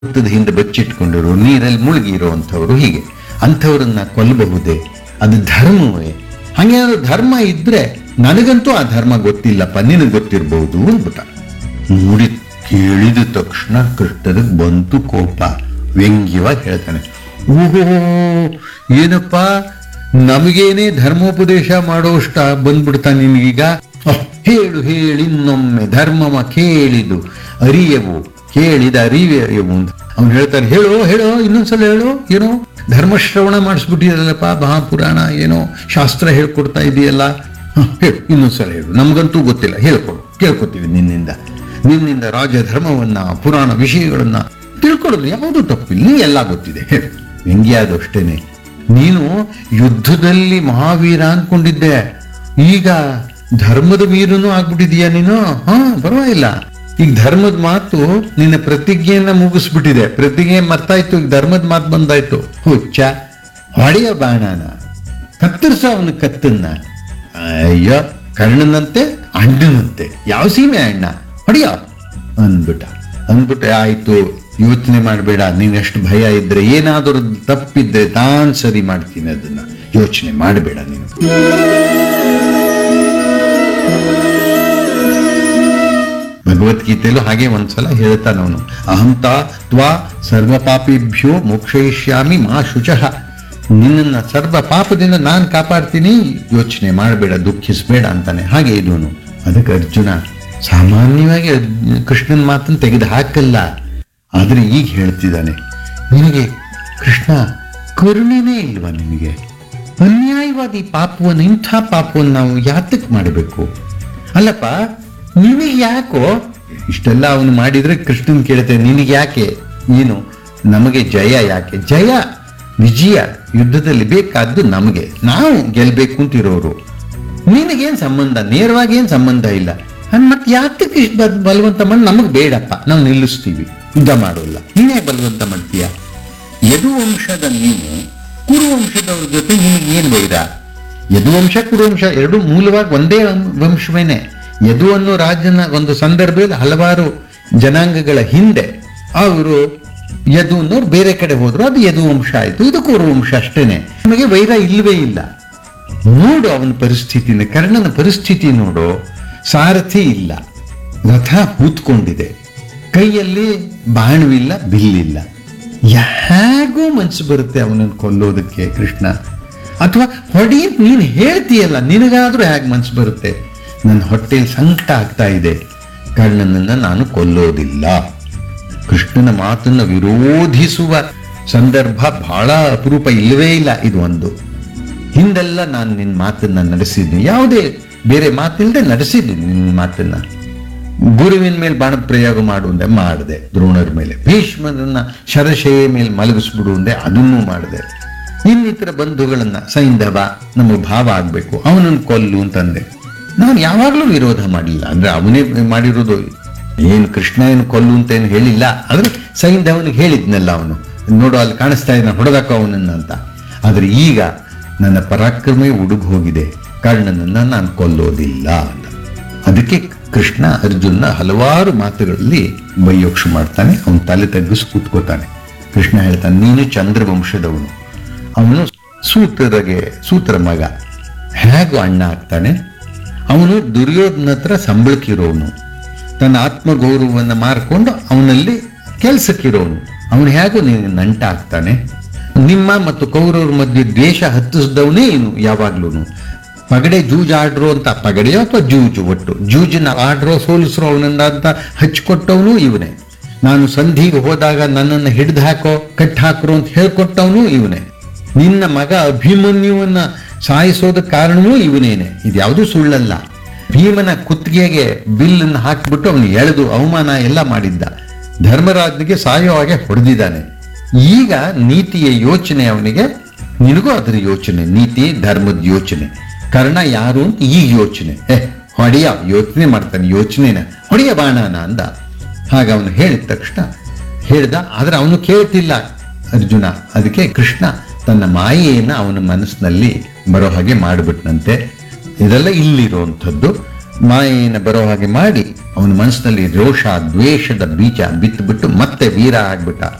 ಹುತ್ತದ ಹಿಂದೆ ಬಚ್ಚಿಟ್ಕೊಂಡಿರೋ ನೀರಲ್ಲಿ ಮುಳುಗಿ ಇರುವಂಥವ್ರು ಹೀಗೆ ಅಂಥವ್ರನ್ನ ಕೊಲ್ಲಬಹುದೇ ಅದು ಧರ್ಮವೇ ಹಂಗೇನಾದ್ರು ಧರ್ಮ ಇದ್ರೆ ನನಗಂತೂ ಆ ಧರ್ಮ ಗೊತ್ತಿಲ್ಲಪ್ಪ ನಿನಗೆ ಗೊತ್ತಿರಬಹುದು ಅಂದ್ಬಿಟ್ಟ ನೋಡಿ ಕೇಳಿದ ತಕ್ಷಣ ಕೃಷ್ಣನಿಗೆ ಬಂತು ಕೋಪ ವ್ಯಂಗ್ಯವಾಗಿ ಹೇಳ್ತಾನೆ ಓಹೋ ಏನಪ್ಪ ನಮಗೇನೆ ಧರ್ಮೋಪದೇಶ ಮಾಡೋಷ್ಟ ಬಂದ್ಬಿಡ್ತಾ ನಿನಗೀಗ ಅಹ್, ಹೇಳು ಹೇಳಿ ಇನ್ನೊಮ್ಮೆ ಧರ್ಮವ ಕೇಳಿದು ಅರಿಯವು ಕೇಳಿದ ಅರಿವೆಯವು ಅಂತ ಅವ್ನು ಹೇಳ್ತಾನೆ ಹೇಳೋ ಹೇಳೋ ಇನ್ನೊಂದ್ಸಲ ಹೇಳು ಏನೋ ಧರ್ಮಶ್ರವಣ ಮಾಡಿಸ್ಬಿಟ್ಟಿದಲ್ಲಪ್ಪ ಮಹಾಪುರಾಣ ಏನೋ ಶಾಸ್ತ್ರ ಹೇಳ್ಕೊಡ್ತಾ ಇದೆಯಲ್ಲ ಹ, ಹೇಳು ಇನ್ನೊಂದ್ಸಲ ಹೇಳು ನಮಗಂತೂ ಗೊತ್ತಿಲ್ಲ ಹೇಳ್ಕೊಡು ಕೇಳ್ಕೊತೀವಿ ನಿನ್ನಿಂದ ನಿನ್ನಿಂದ ರಾಜಧರ್ಮವನ್ನ ಪುರಾಣ ವಿಷಯಗಳನ್ನ ತಿಳ್ಕೊಳ್ಳೋದು ಯಾವುದು ತಪ್ಪಿಲ್ಲ ನೀ ಎಲ್ಲ ಗೊತ್ತಿದೆ ಹೇಳು ವ್ಯಂಗ್ಯ ಅದು ಅಷ್ಟೇನೆ ನೀನು ಯುದ್ಧದಲ್ಲಿ ಮಹಾವೀರ ಅನ್ಕೊಂಡಿದ್ದೆ ಈಗ ಧರ್ಮದ ವೀರನೂ ಆಗ್ಬಿಟ್ಟಿದೀಯ ನೀನು ಹಾ ಪರವಾಗಿಲ್ಲ ಈಗ ಧರ್ಮದ ಮಾತು ನಿನ್ನ ಪ್ರತಿಜ್ಞೆಯನ್ನ ಮುಗಿಸ್ಬಿಟ್ಟಿದೆ ಪ್ರತಿಜ್ಞೆ ಮರ್ತಾಯ್ತು ಈಗ ಧರ್ಮದ ಮಾತು ಬಂದಾಯ್ತು ಹುಚ್ಚ ಹೊಡೆಯ ಬಾಣನ ಕತ್ತರಿಸ ಅವನ ಕತ್ತನ್ನ ಅಯ್ಯೋ ಕರ್ಣನಂತೆ ಅಣ್ಣನಂತೆ ಯಾವ ಸೀಮೆ ಅಣ್ಣ ಹೊಡಿಯ ಅಂದ್ಬಿಟ್ಟ ಅಂದ್ಬಿಟ್ಟು ಆಯ್ತು ಯೋಚನೆ ಮಾಡಬೇಡ ನೀನೆಷ್ಟು ಭಯ ಇದ್ರೆ ಏನಾದರೂ ತಪ್ಪಿದ್ರೆ ತಾನ್ ಸರಿ ಮಾಡ್ತೀನಿ ಅದನ್ನ ಯೋಚನೆ ಮಾಡಬೇಡ ನೀನು ಭಗವದ್ಗೀತೆಯಲ್ಲೂ ಹಾಗೆ ಒಂದ್ಸಲ ಹೇಳ್ತಾನ ಅವನು ಅಹಂತ ತ್ವಾ ಸರ್ವ ಪಾಪಿಭ್ಯೋ ಮೋಕ್ಷಯಿಷ್ಯಾಮಿ ಮಾ ಶುಚಃ ನಿನ್ನನ್ನ ಸರ್ವ ಪಾಪದಿಂದ ನಾನು ಕಾಪಾಡ್ತೀನಿ ಯೋಚನೆ ಮಾಡಬೇಡ ದುಃಖಿಸ್ಬೇಡ ಅಂತಾನೆ ಹಾಗೆ ಇದೂನು ಅದಕ್ಕೆ ಅರ್ಜುನ ಸಾಮಾನ್ಯವಾಗಿ ಅರ್ಜುನ- ಕೃಷ್ಣನ ಮಾತನ್ನು ತೆಗೆದು ಹಾಕಲ್ಲ ಆದ್ರೆ ಈಗ ಹೇಳ್ತಿದ್ದಾನೆ ನಿನಗೆ ಕೃಷ್ಣ ಕರುಣೆನೇ ಇಲ್ವಾ ನಿನಗೆ ಅನ್ಯಾಯವಾದ ಈ ಪಾಪವನ್ನು ಇಂಥ ಪಾಪವನ್ನು ನಾವು ಯಾತಕ್ ಮಾಡಬೇಕು ಅಲ್ಲಪ್ಪ ನಿನಗೆ ಯಾಕೋ ಇಷ್ಟೆಲ್ಲ ಅವನು ಮಾಡಿದ್ರೆ ಕೃಷ್ಣನ್ ಕೇಳುತ್ತೆ ನಿನಗೆ ಯಾಕೆ ಏನು ನಮಗೆ ಜಯ ಯಾಕೆ ಜಯ ವಿಜಯ ಯುದ್ಧದಲ್ಲಿ ಬೇಕಾದ್ದು ನಮಗೆ ನಾವು ಗೆಲ್ಬೇಕು ಅಂತಿರೋರು ನಿನಗೇನ್ ಸಂಬಂಧ ನೇರವಾಗಿ ಏನ್ ಸಂಬಂಧ ಇಲ್ಲ ಅನ್ ಮತ್ತೆ ಯಾತಕ್ಕೆ ಇಷ್ಟ್ ಬ- ಬಲವಂತ ಮಾಡಿ ನಮಗ್ ಬೇಡಪ್ಪ ನಾವು ನಿಲ್ಲಿಸ್ತೀವಿ ಯುದ್ಧ ಮಾಡೋಲ್ಲ ನೀನೇ ಬಲವಂತ ಮಾಡ್ತೀಯ ಯದುವಂಶದ ನೀನು ಕುರುವಂಶದವ್ರ ಜೊತೆ ನಿನಗೆ ಏನ್ ವೈರ ಯದುವಂಶ ಕುರುವಂಶ ಎರಡು ಮೂಲವಾಗಿ ಒಂದೇ ವಂಶ- ವಂಶವೇನೆ ಯದು ಅನ್ನೋ ರಾಜನ ಒಂದು ಸಂದರ್ಭದಲ್ಲಿ ಹಲವಾರು ಜನಾಂಗಗಳ ಹಿಂದೆ ಅವರು ಯದು ಅನ್ನೋರು ಬೇರೆ ಕಡೆ ಹೋದ್ರು ಅದು ಯದುವಂಶ ಆಯ್ತು ಇದು ಕುರುವಂಶ ಅಷ್ಟೇನೆ ನಮಗೆ ವೈರ ಇಲ್ಲವೇ ಇಲ್ಲ ನೋಡು ಅವನ ಪರಿಸ್ಥಿತಿನ ಕರ್ಣನ ಪರಿಸ್ಥಿತಿ ನೋಡು ಸಾರಥಿ ಇಲ್ಲ ರಥ ಹೂತ್ಕೊಂಡಿದೆ ಕೈಯಲ್ಲಿ ಬಾಣವಿಲ್ಲ ಬಿಲ್ಲಿಲ್ಲ ಹೇಗೋ ಮನ್ಸು ಬರುತ್ತೆ ಅವನನ್ನು ಕೊಲ್ಲೋದಕ್ಕೆ ಕೃಷ್ಣ ಅಥವಾ ಹೊಡಿ ಅಂತ ನೀನು ಹೇಳ್ತೀಯಲ್ಲ ನಿನಗಾದ್ರೂ ಹೇಗೆ ಮನ್ಸು ಬರುತ್ತೆ ನನ್ನ ಹೊಟ್ಟೆಯಲ್ಲಿ ಸಂಕಟ ಆಗ್ತಾ ಇದೆ ಕರ್ಣನನ್ನ ನಾನು ಕೊಲ್ಲೋದಿಲ್ಲ ಕೃಷ್ಣನ ಮಾತನ್ನ ವಿರೋಧಿಸುವ ಸಂದರ್ಭ ಬಹಳ ಅಪರೂಪ ಇಲ್ಲವೇ ಇಲ್ಲ ಇದು ಒಂದು ಹಿಂದೆಲ್ಲ ನಾನು ನಿನ್ನ ಮಾತನ್ನ ನಡೆಸಿದ್ದೀನಿ ಯಾವುದೇ ಬೇರೆ ಮಾತಿಲ್ಲದೆ ನಡೆಸಿದ್ದೀನಿ ನಿನ್ನ ಮಾತನ್ನ ಗುರುವಿನ ಮೇಲೆ ಬಾಣ ಪ್ರಯೋಗ ಮಾಡುವಂದೆ ಮಾಡಿದೆ ದ್ರೋಣರ ಮೇಲೆ ಭೀಷ್ಮರನ್ನ ಶರಶೆಯ ಮೇಲೆ ಮಲಗಿಸ್ಬಿಡು ಅಂದೆ ಅದನ್ನೂ ಮಾಡಿದೆ ಇನ್ನಿತರ ಬಂಧುಗಳನ್ನ ಸೈಂಧವ ನಮ್ಮ ಭಾವ ಆಗ್ಬೇಕು ಅವನನ್ನು ಕೊಲ್ಲು ಅಂತಂದೆ ನಾನು ಯಾವಾಗಲೂ ವಿರೋಧ ಮಾಡಲಿಲ್ಲ ಅಂದ್ರೆ ಅವನೇ ಮಾಡಿರೋದು ಏನು ಕೃಷ್ಣ ಏನು ಕೊಲ್ಲು ಅಂತ ಏನು ಹೇಳಿಲ್ಲ ಆದ್ರೆ ಸೈಂಧವನಿಗೆ ಹೇಳಿದ್ನಲ್ಲ ಅವನು ನೋಡು ಅಲ್ಲಿ ಕಾಣಿಸ್ತಾ ಇದ್ದಾನೆ ಹೊಡೆದಾಕೋ ಅವನನ್ನ ಅಂತ ಆದ್ರೆ ಈಗ ನನ್ನ ಪರಾಕ್ರಮೇ ಉಡುಗು ಹೋಗಿದೆ ಕರ್ಣನನ್ನ ನಾನು ಕೊಲ್ಲೋದಿಲ್ಲ ಅಂತ ಅದಕ್ಕೆ ಕೃಷ್ಣ ಅರ್ಜುನ ಹಲವಾರು ಮಾತುಗಳಲ್ಲಿ ಬೈಯೋಕ್ಷ ಮಾಡ್ತಾನೆ ಅವನು ತಲೆ ತಗ್ಗಿಸಿ ಕೂತ್ಕೋತಾನೆ ಕೃಷ್ಣ ಹೇಳ್ತಾನೆ ನೀನು ಚಂದ್ರವಂಶದವನು ಅವನು ಸೂತ್ರಗೆ ಸೂತ್ರ ಮಗ ಹೇಗೂ ಅಣ್ಣ ಆಗ್ತಾನೆ ಅವನು ದುರ್ಯೋಧನ ಹತ್ರ ಸಂಬಳಕ್ಕಿರೋನು ತನ್ನ ಆತ್ಮಗೌರವವನ್ನು ಮಾರ್ಕೊಂಡು ಅವನಲ್ಲಿ ಕೆಲಸಕ್ಕಿರೋನು ಅವನು ಹೇಗೂ ನೀನು ನಂಟ ಆಗ್ತಾನೆ ನಿಮ್ಮ ಮತ್ತು ಕೌರವ್ರ ಮಧ್ಯೆ ದ್ವೇಷ ಹತ್ತಿಸಿದವನೇ ಏನು ಯಾವಾಗ್ಲೂ ಪಗಡೆ ಜೂಜ್ ಆಡ್ರೋ ಅಂತ ಪಗಡೆಯೋ ಅಥವಾ ಜೂಜು ಒಟ್ಟು ಜೂಜಿನ ಆಡ್ರೋ ಸೋಲಿಸ್ರೋ ಅವನನ್ನ ಅಂತ ಹಚ್ಕೊಟ್ಟವನು ಇವನೇ ನಾನು ಸಂಧಿಗೆ ಹೋದಾಗ ನನ್ನನ್ನು ಹಿಡಿದು ಹಾಕೋ ಕಟ್ ಹಾಕ್ರೋ ಅಂತ ಹೇಳ್ಕೊಟ್ಟವನು ಇವನೇ ನಿನ್ನ ಮಗ ಅಭಿಮನ್ಯುವನ್ನ ಸಾಯಿಸೋದ ಕಾರಣವೂ ಇವನೇನೆ ಇದ್ಯಾವುದೂ ಸುಳ್ಳಲ್ಲ ಭೀಮನ ಕುತ್ತಿಗೆಗೆ ಬಿಲ್ಲನ್ನು ಹಾಕಿಬಿಟ್ಟು ಅವನು ಎಳೆದು ಅವಮಾನ ಎಲ್ಲ ಮಾಡಿದ್ದ ಧರ್ಮರಾಜನಿಗೆ ಸಾಯೋ ಹಾಗೆ ಹೊಡೆದಿದ್ದಾನೆ ಈಗ ನೀತಿಯ ಯೋಚನೆ ಅವನಿಗೆ ನಿನಗೂ ಅದರ ಯೋಚನೆ ನೀತಿ ಧರ್ಮದ ಯೋಚನೆ ಕರ್ಣ ಯಾರು ಅಂತ ಈಗ ಯೋಚನೆ ಏ ಹೊಡೆಯ ಯೋಚನೆ ಮಾಡ್ತಾನೆ ಯೋಚನೆನ ಹೊಡೆಯ ಬಾಣನ ಅಂದ ಹಾಗ ಅವನು ಹೇಳಿದ ತಕ್ಷಣ ಹೇಳ್ದ ಆದ್ರೆ ಅವನು ಕೇಳ್ತಿಲ್ಲ ಅರ್ಜುನ ಅದಕ್ಕೆ ಕೃಷ್ಣ ತನ್ನ ಮಾಯೆಯನ್ನು ಅವನ ಮನಸ್ಸಿನಲ್ಲಿ ಬರೋ ಹಾಗೆ ಮಾಡಿಬಿಟ್ನಂತೆ ಇದೆಲ್ಲ ಇಲ್ಲಿರುವಂಥದ್ದು ಮಾಯೆಯನ್ನು ಬರೋ ಹಾಗೆ ಮಾಡಿ ಅವನ ಮನಸ್ಸಿನಲ್ಲಿ ರೋಷ ದ್ವೇಷದ ಬೀಜ ಬಿತ್ತುಬಿಟ್ಟು ಮತ್ತೆ ವೀರ ಆಗ್ಬಿಟ್ಟ